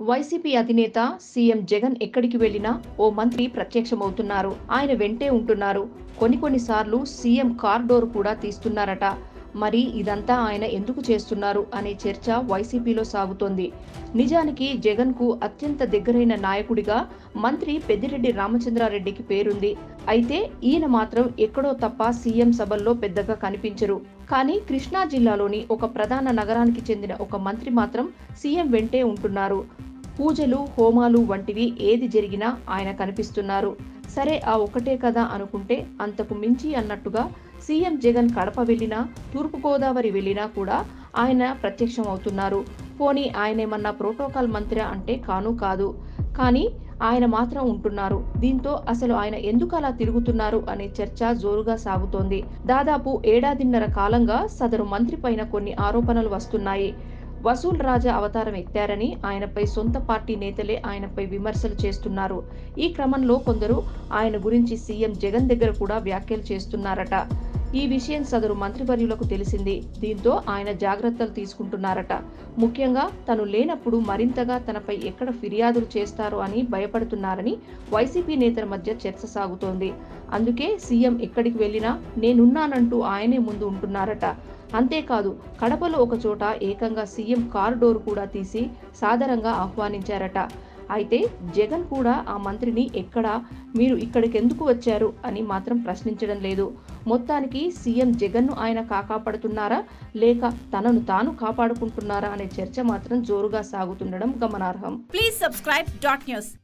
YCP అధినేత CM Jagan ఎక్కడికి వెళ్లినా ఓ మంత్రి ప్రత్యక్షమవుతున్నారు ఆయన వెంటే ఉంటున్నారు కొన్ని కొన్నిసార్లు సీఎం కార్ డోర్ కూడా తీస్తున్నారట మరి ఇదంతా ఆయన ఎందుకు చేస్తున్నారు అనే చర్చ వైసీపీలో సాగుతోంది నిజానికి జగన్ కు అత్యంత దగ్గరైన నాయకుడిగా మంత్రి పెద్దిరెడ్డి రామచంద్రారెడ్డికి పేరుంది అయితే ఈయన మాత్రం ఎక్కడో తప్ప సీఎం సభల్లో పెద్దగా కనిపించరు కానీ కృష్ణా జిల్లాలోని ఒక ప్రధాన నగరానికి చెందిన ఒక మంత్రి మాత్రం సీఎం వెంటే ఉంటున్నారు పూజలు హోమాలు వంటివి ఏది జరిగినా ఆయన కనిపిస్తున్నారు సరే ఆ ఒకటే కదా అనుకుంటే అంతకు మించి అన్నట్టుగా సీఎం జగన్ కడప వెళ్ళినా తూర్పుగోదావరి వెళ్ళినా కూడా ఆయన ప్రత్యక్షం అవుతున్నారు పోనీ ఆయనేమన్నా ప్రోటోకాల్ మంత్రి అంటే కాను కాదు కానీ ఆయన మాత్రం ఉంటున్నారు దీంతో అసలు ఆయన ఎందుకు అలా తిరుగుతున్నారు అనే చర్చ జోరుగా సాగుతోంది దాదాపు ఏడాదిన్నర కాలంగా సదరు మంత్రి పైన కొన్ని ఆరోపణలు వస్తున్నాయి వసూల్ రాజా అవతారం ఎత్తారని ఆయనపై సొంత పార్టీ నేతలే ఆయనపై విమర్శలు చేస్తున్నారు ఈ క్రమంలో కొందరు ఆయన గురించి సీఎం జగన్ దగ్గర కూడా వ్యాఖ్యలు చేస్తున్నారట ఈ విషయం సదరు మంత్రివర్యులకు తెలిసింది దీంతో ఆయన జాగ్రత్తలు తీసుకుంటున్నారట ముఖ్యంగా తను లేనప్పుడు మరింతగా తనపై ఎక్కడ ఫిర్యాదులు చేస్తారో అని భయపడుతున్నారని వైసీపీ నేతల మధ్య చర్చ సాగుతోంది అందుకే సీఎం ఎక్కడికి వెళ్ళినా నేనున్నానంటూ ఆయనే ముందు ఉంటున్నారట అంతేకాదు కడపలో ఒక చోట ఏకంగా సీఎం కార్ డోర్ కూడా తీసి సాదరంగా ఆహ్వానించారట అయితే జగన్ కూడా ఆ మంత్రిని ఎక్కడ మీరు ఇక్కడికి ఎందుకు వచ్చారు అని మాత్రం ప్రశ్నించడం లేదు మొత్తానికి సీఎం జగన్ను ఆయన కాకాపడుతున్నారా లేక తనను తాను కాపాడుకుంటున్నారా అనే చర్చ మాత్రం జోరుగా సాగుతుండడం గమనార్హం Please subscribe dot news